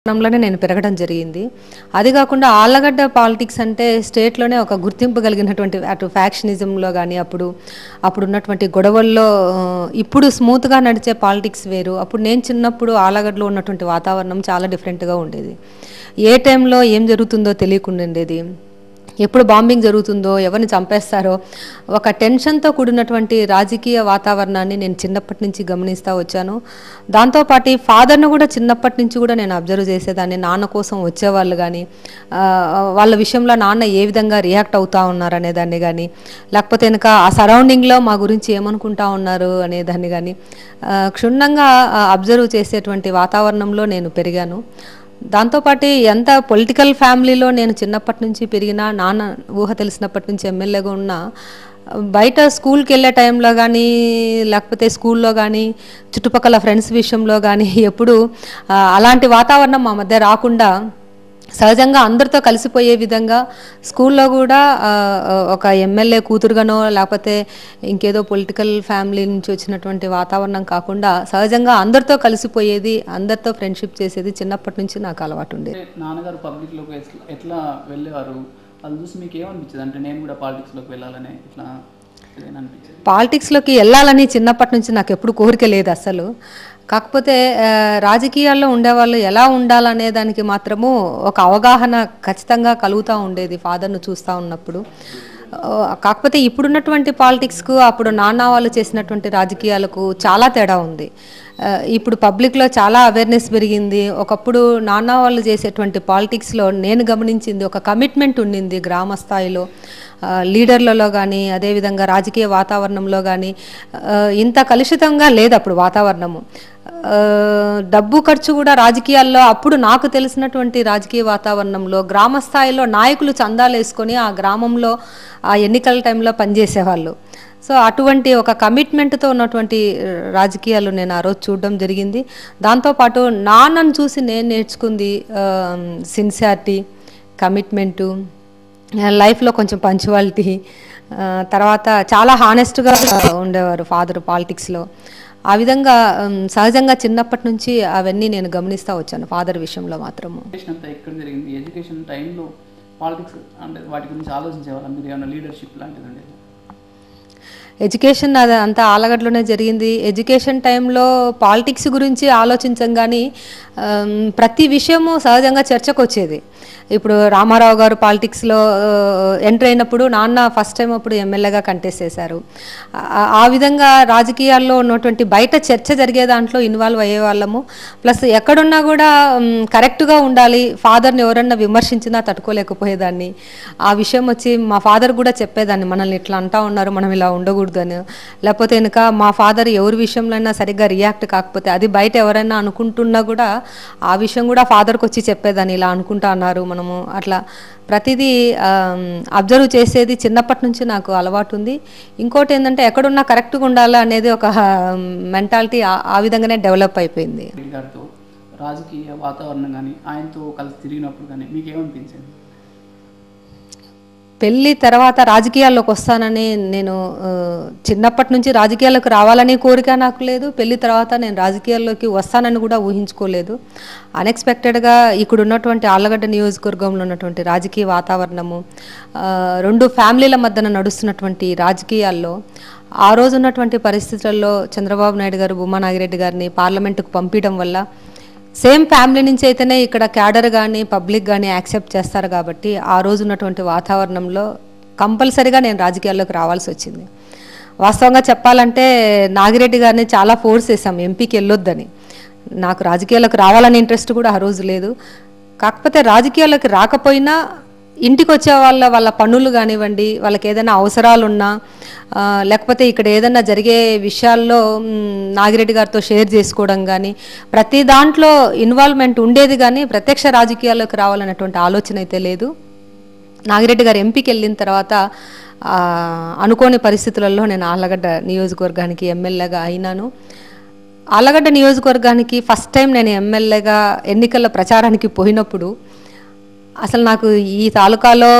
లోనే నేను పెరగడం జరిగింది అది కాకుండా ఆళ్ళగడ్డ పాలిటిక్స్ అంటే స్టేట్లోనే ఒక గుర్తింపు కలిగినటువంటి అటు ఫ్యాక్షనిజంలో కానీ అప్పుడు అప్పుడు ఉన్నటువంటి గొడవల్లో ఆ, ఇప్పుడు స్మూత్గా నడిచే పాలిటిక్స్ వేరు అప్పుడు నేను చిన్నప్పుడు ఆళ్ళగడ్డలో ఉన్నటువంటి వాతావరణం చాలా డిఫరెంట్గా ఉండేది ఏ టైంలో ఏం జరుగుతుందో తెలియకుండా ఉండేది ఎప్పుడు బాంబింగ్ జరుగుతుందో ఎవరిని చంపేస్తారో ఒక టెన్షన్తో కూడినటువంటి రాజకీయ వాతావరణాన్ని నేను చిన్నప్పటి నుంచి గమనిస్తూ వచ్చాను దాంతోపాటు ఫాదర్ను కూడా చిన్నప్పటి నుంచి కూడా నేను అబ్జర్వ్ చేసేదాన్ని నాన్న కోసం వచ్చేవాళ్ళు కానీ వాళ్ళ విషయంలో నాన్న ఏ విధంగా రియాక్ట్ అవుతా ఉన్నారు అనేదాన్ని కానీ లేకపోతే వెనుక ఆ సరౌండింగ్లో మా గురించి ఏమనుకుంటా ఉన్నారు అనేదాన్ని కానీ ఆ, క్షుణ్ణంగా అబ్జర్వ్ చేసేటువంటి వాతావరణంలో నేను పెరిగాను దాంతోపాటు ఎంత పొలిటికల్ ఫ్యామిలీలో నేను చిన్నప్పటి నుంచి పెరిగినా నాన్న ఊహ తెలిసినప్పటి నుంచి ఎమ్మెల్యేగా ఉన్నా బయట స్కూల్కి వెళ్ళే టైంలో కానీ లేకపోతే స్కూల్లో కానీ చుట్టుపక్కల ఫ్రెండ్స్ విషయంలో కానీ ఎప్పుడు ఆ, అలాంటి వాతావరణం మా మధ్య రాకుండా సహజంగా అందరితో కలిసిపోయే విధంగా స్కూల్లో కూడా ఆ, ఒక ఎమ్మెల్యే కూతురుగానో లేకపోతే ఇంకేదో పొలిటికల్ ఫ్యామిలీ నుంచి వచ్చినటువంటి వాతావరణం కాకుండా సహజంగా అందరితో కలిసిపోయేది అందరితో ఫ్రెండ్షిప్ చేసేది చిన్నప్పటి నుంచి నాకు అలవాటు ఉండేది అంటే నాన్నగారు పబ్లిక్లోకి ఎట్లా ఎట్లా వెళ్ళేవారు వాళ్ళు చూసి మీకు ఏమనిపించేది అంటే నేను కూడా పాలిటిక్స్లోకి వెళ్ళాలని ఇట్లా ఏదైనా అనిపించేది పాలిటిక్స్లోకి వెళ్ళాలని చిన్నప్పటి నుంచి నాకు ఎప్పుడు కోరిక లేదు అసలు కాకపోతే ఆ, రాజకీయాల్లో ఉండేవాళ్ళు ఎలా ఉండాలనే దానికి మాత్రము ఒక అవగాహన ఖచ్చితంగా కలుగుతూ ఉండేది ఫాదర్ను చూస్తూ ఉన్నప్పుడు ఆ, కాకపోతే ఇప్పుడున్నటువంటి పాలిటిక్స్కు అప్పుడు నాన్న వాళ్ళు చేసినటువంటి రాజకీయాలకు చాలా తేడా ఉంది ఆ, ఇప్పుడు పబ్లిక్లో చాలా అవేర్నెస్ పెరిగింది ఒకప్పుడు నాన్న వాళ్ళు చేసేటువంటి పాలిటిక్స్లో నేను గమనించింది ఒక కమిట్మెంట్ ఉండింది గ్రామ స్థాయిలో ఆ, లీడర్లలో కానీ అదేవిధంగా రాజకీయ వాతావరణంలో కానీ ఆ, ఇంత కలుషితంగా లేదు అప్పుడు వాతావరణము ఆ, డబ్బు ఖర్చు కూడా రాజకీయాల్లో అప్పుడు నాకు తెలిసినటువంటి రాజకీయ వాతావరణంలో గ్రామ స్థాయిలో నాయకులు చందాలు వేసుకొని ఆ గ్రామంలో ఆ ఎన్నికల టైంలో పనిచేసేవాళ్ళు సో అటువంటి ఒక కమిట్మెంట్తో ఉన్నటువంటి ఆ, రాజకీయాలు నేను ఆ రోజు చూడడం జరిగింది దాంతోపాటు నాన్నను చూసి నేను నేర్చుకుంది సిన్సియారిటీ కమిట్మెంటు లైఫ్లో కొంచెం పంచువాలిటీ తర్వాత చాలా హానెస్ట్గా ఉండేవారు ఫాదర్ పాలిటిక్స్లో ఆ విధంగా ఉమ్, సహజంగా చిన్నప్పటి నుంచి అవన్నీ నేను గమనిస్తూ వచ్చాను ఫాదర్ విషయంలో మాత్రము ఎడ్యుకేషన్ అంతా ఎక్కడ జరిగింది ఎడ్యుకేషన్ టైంలో పాలిటిక్స్ అంటే వాటి గురించి ఆలోచించేవాళ్ళం మీరు ఏమైనా లీడర్షిప్ లాంటిది ఉండేది ఎడ్యుకేషన్ అది అంతా ఆలగడ్లోనే జరిగింది ఎడ్యుకేషన్ టైంలో పాలిటిక్స్ గురించి ఆలోచించం కానీ ఆమ్, ప్రతి విషయము సహజంగా చర్చకు వచ్చేది ఇప్పుడు రామారావు గారు పాలిటిక్స్లో ఎంటర్ అయినప్పుడు నాన్న ఫస్ట్ టైం అప్పుడు ఎమ్మెల్యేగా కంటెస్ట్ చేశారు ఆ- ఆ విధంగా రాజకీయాల్లో ఉన్నటువంటి బయట చర్చ జరిగే దాంట్లో ఇన్వాల్వ్ అయ్యే వాళ్ళము ప్లస్ ఎక్కడున్నా కూడా మ్, కరెక్ట్గా ఉండాలి ఫాదర్ని ఎవరన్నా విమర్శించినా తట్టుకోలేకపోయేదాన్ని ఆ విషయం వచ్చి మా ఫాదర్ కూడా చెప్పేదాన్ని మనల్ని ఇట్లా అంటా ఉన్నారు మనం ఇలా ఉండకూడదు అని లేకపోతే వెనుక మా ఫాదర్ ఎవరి విషయంలో అయినా సరిగ్గా రియాక్ట్ కాకపోతే అది బయట ఎవరైనా అనుకుంటున్నా కూడా ఆ విషయం కూడా ఫాదర్కి వచ్చి చెప్పేదాన్ని ఇలా అనుకుంటా అన్నారు మనము అట్లా ప్రతిదీ అబ్జర్వ్ చేసేది చిన్నప్పటి నుంచి నాకు అలవాటు ఉంది ఇంకోటి ఏంటంటే ఎక్కడున్నా కరెక్ట్గా ఉండాలి అనేది ఒక మెంటాలిటీ ఆ విధంగానే డెవలప్ అయిపోయింది రెడ్డి గారితో రాజకీయ వాతావరణం కానీ ఆయనతో కలిసి తిరిగినప్పుడు కానీ మీకు ఏమనిపించింది పెళ్ళి తర్వాత రాజకీయాల్లోకి వస్తానని నేను ఆ, చిన్నప్పటి నుంచి రాజకీయాల్లోకి రావాలని కోరిక నాకు లేదు పెళ్లి తర్వాత నేను రాజకీయాల్లోకి వస్తానని కూడా ఊహించుకోలేదు అన్ఎక్స్పెక్టెడ్గా ఇక్కడ ఉన్నటువంటి ఆళ్ళగడ్డ నియోజకవర్గంలో ఉన్నటువంటి రాజకీయ వాతావరణము ఆ, రెండు ఫ్యామిలీల మధ్యన నడుస్తున్నటువంటి రాజకీయాల్లో ఆ రోజు ఉన్నటువంటి పరిస్థితుల్లో చంద్రబాబు నాయుడు గారు భూమా నాగిరెడ్డి గారిని పార్లమెంటుకు పంపించడం వల్ల సేమ్ ఫ్యామిలీ నుంచి అయితేనే ఇక్కడ క్యాడర్ కానీ పబ్లిక్ కానీ యాక్సెప్ట్ చేస్తారు కాబట్టి ఆ రోజు ఉన్నటువంటి వాతావరణంలో కంపల్సరీగా నేను రాజకీయాల్లోకి రావాల్సి వచ్చింది వాస్తవంగా చెప్పాలంటే నాగిరెడ్డి గారిని చాలా ఫోర్స్ చేశాం ఎంపీకి వెళ్ళొద్దని నాకు రాజకీయాల్లోకి రావాలని ఇంట్రెస్ట్ కూడా ఆ రోజు లేదు కాకపోతే రాజకీయాల్లోకి రాకపోయినా ఇంటికి వచ్చే వాళ్ళ వాళ్ళ పనులు కానివ్వండి వాళ్ళకి ఏదైనా అవసరాలు ఉన్నా ఆ, లేకపోతే ఇక్కడ ఏదైనా జరిగే విషయాల్లో మ్, నాగిరెడ్డి గారితో షేర్ చేసుకోవడం కానీ ప్రతి దాంట్లో ఇన్వాల్వ్మెంట్ ఉండేది కానీ ప్రత్యక్ష రాజకీయాల్లోకి రావాలనేటువంటి ఆలోచన అయితే లేదు నాగిరెడ్డి గారు ఎంపీకి వెళ్ళిన తర్వాత ఆ, అనుకోని పరిస్థితులలో నేను ఆళ్ళగడ్డ నియోజకవర్గానికి ఎమ్మెల్యేగా అయినాను ఆళ్ళగడ్డ నియోజకవర్గానికి ఫస్ట్ టైం నేను ఎమ్మెల్యేగా ఎన్నికల ప్రచారానికి పోయినప్పుడు అసలు నాకు ఈ తాలూకాలో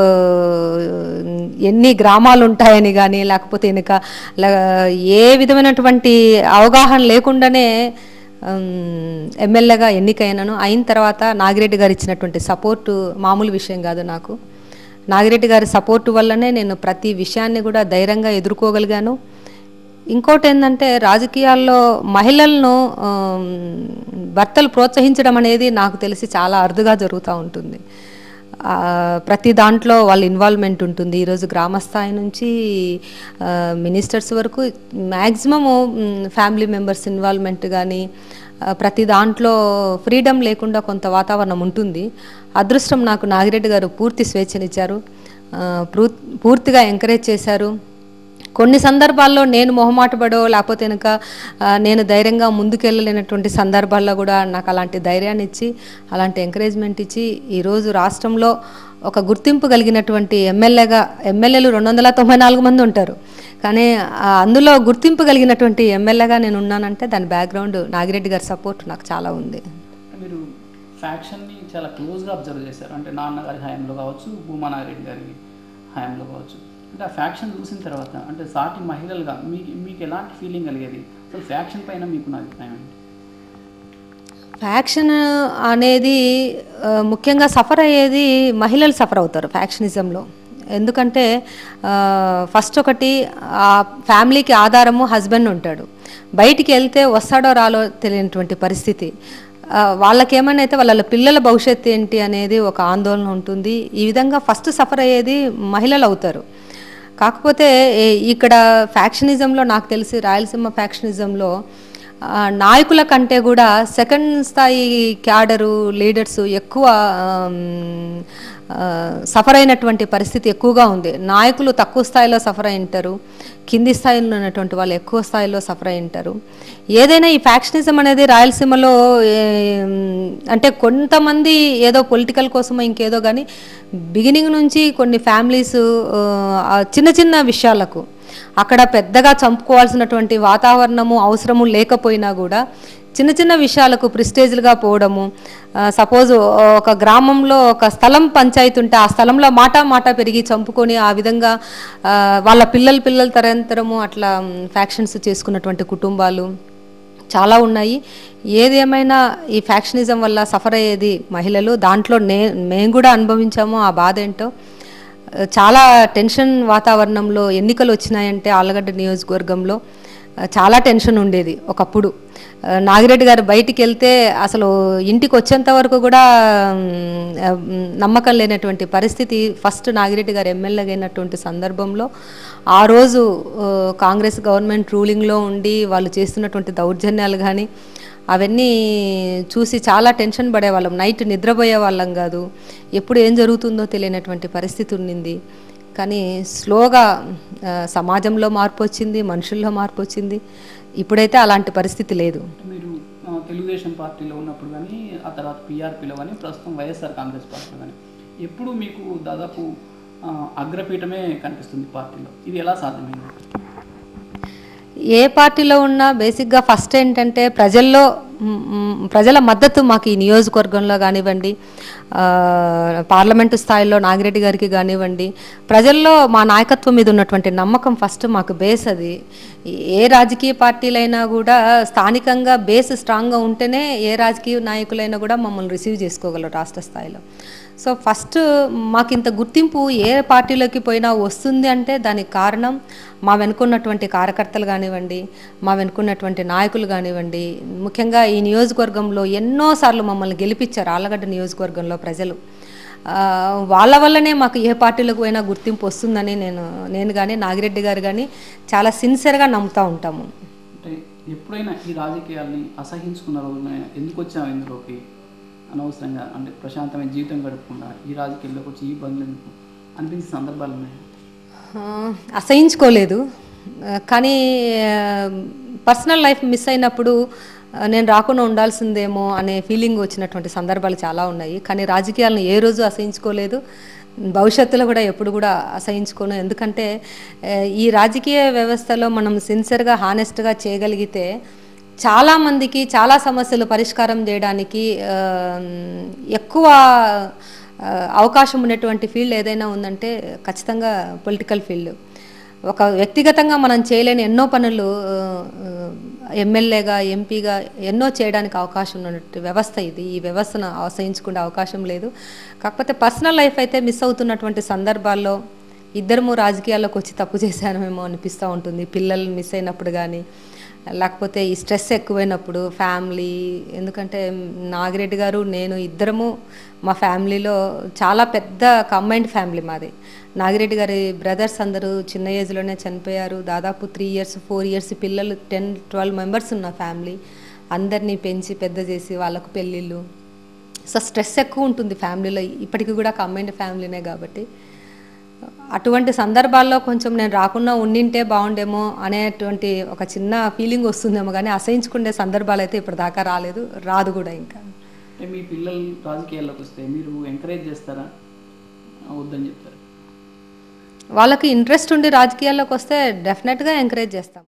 ఎన్ని గ్రామాలు ఉంటాయని కానీ లేకపోతే వెనుక లే- ఏ విధమైనటువంటి అవగాహన లేకుండానే ఎమ్మెల్యేగా ఎన్నికైనాను అయిన తర్వాత నాగిరెడ్డి గారు ఇచ్చినటువంటి సపోర్టు మామూలు విషయం కాదు నాకు నాగిరెడ్డి గారి సపోర్టు వల్లనే నేను ప్రతి విషయాన్ని కూడా ధైర్యంగా ఎదుర్కోగలిగాను ఇంకోటి ఏంటంటే రాజకీయాల్లో మహిళలను ఆమ్, భర్తలు ప్రోత్సహించడం అనేది నాకు తెలిసి చాలా అరుదుగా జరుగుతూ ఉంటుంది ఆ, ప్రతి దాంట్లో వాళ్ళ ఇన్వాల్వ్మెంట్ ఉంటుంది ఈరోజు గ్రామ స్థాయి నుంచి ఆ, మినిస్టర్స్ వరకు మ్యాక్సిమము ఫ్యామిలీ మెంబర్స్ ఇన్వాల్వ్మెంట్ కానీ ఆ, ప్రతి దాంట్లో ఫ్రీడమ్ లేకుండా కొంత వాతావరణం ఉంటుంది అదృష్టం నాకు నాగిరెడ్డి గారు పూర్తి స్వేచ్ఛనిచ్చారు ఆ, పూర్- పూర్తిగా ఎంకరేజ్ చేశారు కొన్ని సందర్భాల్లో నేను మొహమాటపడో లేకపోతే కనుక ఆ, నేను ధైర్యంగా ముందుకెళ్ళలేనటువంటి సందర్భాల్లో కూడా నాకు అలాంటి ధైర్యాన్ని ఇచ్చి అలాంటి ఎంకరేజ్మెంట్ ఇచ్చి ఈరోజు రాష్ట్రంలో ఒక గుర్తింపు కలిగినటువంటి ఎమ్మెల్యేగా ఎమ్మెల్యేలు రెండు వందల తొంభై నాలుగు మంది ఉంటారు కానీ ఆ, అందులో గుర్తింపు కలిగినటువంటి ఎమ్మెల్యేగా నేను ఉన్నానంటే దాని బ్యాక్గ్రౌండ్ నాగిరెడ్డి గారి సపోర్ట్ నాకు చాలా ఉంది అంటే మీరు ఫ్యాక్షన్ని చాలా క్లోజ్గా అబ్జర్వ్ చేశారు అంటే నాన్నగారి హయాంలో కావచ్చు భూమా నాగిరెడ్డి గారి హయాంలో కావచ్చు అంటే ఆ ఫ్యాక్షన్ చూసిన తర్వాత అంటే సాటి మహిళలుగా మీకు మీకు ఎలాంటి ఫీలింగ్ కలిగేది అసలు ఫ్యాక్షన్ పైన మీకున్న అభిప్రాయం ఏంటి ఫ్యాక్షన్ అనేది ఆ, ముఖ్యంగా సఫర్ అయ్యేది మహిళలు సఫర్ అవుతారు ఫ్యాక్షనిజంలో ఎందుకంటే ఆ, ఫస్ట్ ఒకటి ఆ ఫ్యామిలీకి ఆధారము హస్బెండ్ ఉంటాడు బయటికి వెళ్తే వస్తాడో రాలో తెలియనటువంటి పరిస్థితి ఆ, వాళ్ళకేమైనా అయితే వాళ్ళ పిల్లల భవిష్యత్తు ఏంటి అనేది ఒక ఆందోళన ఉంటుంది ఈ విధంగా ఫస్ట్ సఫర్ అయ్యేది మహిళలు అవుతారు కాకపోతే ఏ- ఇక్కడ ఫ్యాక్షనిజంలో నాకు తెలిసి రాయలసీమ ఫ్యాక్షనిజంలో ఆ, నాయకుల కంటే కూడా సెకండ్ స్థాయి క్యాడరు లీడర్స్ ఎక్కువ ఆమ్, ఆ, సఫర్ అయినటువంటి పరిస్థితి ఎక్కువగా ఉంది నాయకులు తక్కువ స్థాయిలో సఫర్ అయి ఉంటారు కింది స్థాయిలో ఉన్నటువంటి వాళ్ళు ఎక్కువ స్థాయిలో సఫర్ అయి ఉంటారు ఏదైనా ఈ ఫ్యాక్షనిజం అనేది రాయలసీమలో ఏం, అంటే కొంతమంది ఏదో పొలిటికల్ కోసమో ఇంకేదో కానీ బిగినింగ్ నుంచి కొన్ని ఫ్యామిలీస్ చిన్న చిన్న విషయాలకు అక్కడ పెద్దగా చంపుకోవాల్సినటువంటి వాతావరణము అవసరము లేకపోయినా కూడా చిన్న చిన్న విషయాలకు ప్రిస్టేజ్లుగా పోవడము సపోజ్ ఒక గ్రామంలో ఒక స్థలం పంచాయతీ ఉంటే ఆ స్థలంలో మాట మాట పెరిగి చంపుకొని ఆ విధంగా ఆ, వాళ్ళ పిల్లల పిల్లల తరంతరము అట్లా ఫ్యాక్షన్స్ చేసుకున్నటువంటి కుటుంబాలు చాలా ఉన్నాయి ఏదేమైనా ఈ ఫ్యాక్షనిజం వల్ల సఫర్ అయ్యేది మహిళలు దాంట్లో నే మేము కూడా అనుభవించాము ఆ బాధ ఏంటో చాలా టెన్షన్ వాతావరణంలో ఎన్నికలు వచ్చినాయంటే ఆలగడ్డ నియోజకవర్గంలో ఆ, చాలా టెన్షన్ ఉండేది ఒకప్పుడు ఆ, నాగిరెడ్డి గారు బయటికి వెళ్తే అసలు ఇంటికి వచ్చేంత వరకు కూడా మ్, ఆ, మ్, నమ్మకం లేనటువంటి పరిస్థితి ఫస్ట్ నాగిరెడ్డి గారు ఎమ్మెల్యేగా అయినటువంటి సందర్భంలో ఆ రోజు ఆ, కాంగ్రెస్ గవర్నమెంట్ రూలింగ్లో ఉండి వాళ్ళు చేస్తున్నటువంటి దౌర్జన్యాలు కానీ అవన్నీ చూసి చాలా టెన్షన్ పడేవాళ్ళం నైట్ నిద్రపోయే వాళ్ళం కాదు ఎప్పుడు ఏం జరుగుతుందో తెలియనటువంటి పరిస్థితి ఉండింది కానీ స్లోగా ఆ, సమాజంలో మార్పు వచ్చింది మనుషుల్లో మార్పు వచ్చింది ఇప్పుడైతే అలాంటి పరిస్థితి లేదు అంటే మీరు ఆ, తెలుగుదేశం పార్టీలో ఉన్నప్పుడు కానీ ఆ తర్వాత పీఆర్పీలో కానీ ప్రస్తుతం వైఎస్ఆర్ కాంగ్రెస్ పార్టీలో కానీ ఎప్పుడు మీకు దాదాపు ఆ, అగ్రపీఠమే కనిపిస్తుంది పార్టీలో ఇది ఎలా సాధ్యమైంది ఏ పార్టీలో ఉన్నా బేసిక్గా ఫస్ట్ ఏంటంటే ప్రజల్లో మ్, మ్, ప్రజల మద్దతు మాకు ఈ నియోజకవర్గంలో కానివ్వండి ఆ, పార్లమెంటు స్థాయిలో నాగిరెడ్డి గారికి కానివ్వండి ప్రజల్లో మా నాయకత్వం మీద ఉన్నటువంటి నమ్మకం ఫస్ట్ మాకు బేస్ అది ఏ రాజకీయ పార్టీలైనా కూడా స్థానికంగా బేస్ స్ట్రాంగ్గా ఉంటేనే ఏ రాజకీయ నాయకులైనా కూడా మమ్మల్ని రిసీవ్ చేసుకోగలరు రాష్ట్ర స్థాయిలో సో ఫస్ట్ మాకు ఇంత గుర్తింపు ఏ పార్టీలోకి పోయినా వస్తుంది అంటే దానికి కారణం మా వెనుకున్నటువంటి కార్యకర్తలు కానివ్వండి మా వెనుకున్నటువంటి నాయకులు కానివ్వండి ముఖ్యంగా ఈ నియోజకవర్గంలో ఎన్నోసార్లు మమ్మల్ని గెలిపించారు ఆలగడ్డ నియోజకవర్గంలో ప్రజలు ఆ, వాళ్ళ వల్లనే మాకు ఏ పార్టీలకు పోయినా గుర్తింపు వస్తుందని నేను నేను కానీ నాగిరెడ్డి గారు కానీ చాలా సిన్సియర్గా నమ్ముతూ ఉంటాము అంటే ఎప్పుడైనా ఈ రాజకీయాల్ని అసహించుకున్న రోజున ఎందుకు వచ్చాము ఇందులోకి అనవసరంగా అంటే ప్రశాంతమైన జీవితం గడపకుండా ఈ రాజకీయాల్లోకి వచ్చి ఈ ఇబ్బందులు ఎందుకు అనిపించిన సందర్భాలు ఉన్నాయి ఆ, అసహించుకోలేదు ఆ, కానీ పర్సనల్ లైఫ్ మిస్ అయినప్పుడు ఆ, నేను రాకుండా ఉండాల్సిందేమో అనే ఫీలింగ్ వచ్చినటువంటి సందర్భాలు చాలా ఉన్నాయి కానీ రాజకీయాలను ఏ రోజు అసహించుకోలేదు భవిష్యత్తులో కూడా ఎప్పుడు కూడా అసహించుకోను ఎందుకంటే ఆ, ఈ రాజకీయ వ్యవస్థలో మనం సిన్సియర్గా హానెస్ట్గా చేయగలిగితే చాలామందికి చాలా సమస్యలు పరిష్కారం చేయడానికి ఆ, ఎక్కువ ఆ, అవకాశం ఉన్నటువంటి ఫీల్డ్ ఏదైనా ఉందంటే ఖచ్చితంగా పొలిటికల్ ఫీల్డ్ ఒక వ్యక్తిగతంగా మనం చేయలేని ఎన్నో పనులు ఎమ్మెల్యేగా ఎంపీగా ఎన్నో చేయడానికి అవకాశం ఉన్నటువంటి వ్యవస్థ ఇది ఈ వ్యవస్థను ఆశ్రయించుకునే అవకాశం లేదు కాకపోతే పర్సనల్ లైఫ్ అయితే మిస్ అవుతున్నటువంటి సందర్భాల్లో ఇద్దరము రాజకీయాల్లోకి వచ్చి తప్పు చేశానేమో అనిపిస్తూ ఉంటుంది పిల్లలు మిస్ అయినప్పుడు కానీ లేకపోతే ఈ స్ట్రెస్ ఎక్కువైనప్పుడు ఫ్యామిలీ ఎందుకంటే నాగిరెడ్డి గారు నేను ఇద్దరము మా ఫ్యామిలీలో చాలా పెద్ద కంబైన్డ్ ఫ్యామిలీ మాది నాగిరెడ్డి గారి బ్రదర్స్ అందరూ చిన్న ఏజ్లోనే చనిపోయారు దాదాపు త్రీ ఇయర్స్ ఫోర్ ఇయర్స్ పిల్లలు టెన్ ట్వెల్వ్ మెంబర్స్ ఉన్న ఫ్యామిలీ అందరినీ పెంచి పెద్ద చేసి వాళ్ళకు పెళ్ళిళ్ళు సో స్ట్రెస్ ఎక్కువ ఉంటుంది ఫ్యామిలీలో ఇప్పటికీ కూడా కంబైన్డ్ ఫ్యామిలీనే కాబట్టి అటువంటి సందర్భాల్లో కొంచెం నేను రాకుండా ఉండింటే బాగుండేమో అనేటువంటి ఒక చిన్న ఫీలింగ్ వస్తుందేమో కానీ అసహించుకునే సందర్భాలు అయితే ఇప్పటిదాకా రాలేదు రాదు కూడా ఇంకా అంటే మీ పిల్లలు రాజకీయాల్లోకి వస్తే మీరు ఎంకరేజ్ చేస్తారా వద్దని చెప్తారు వాళ్ళకి ఇంట్రెస్ట్ ఉండి రాజకీయాల్లోకి వస్తే డెఫినెట్గా ఎంకరేజ్ చేస్తాం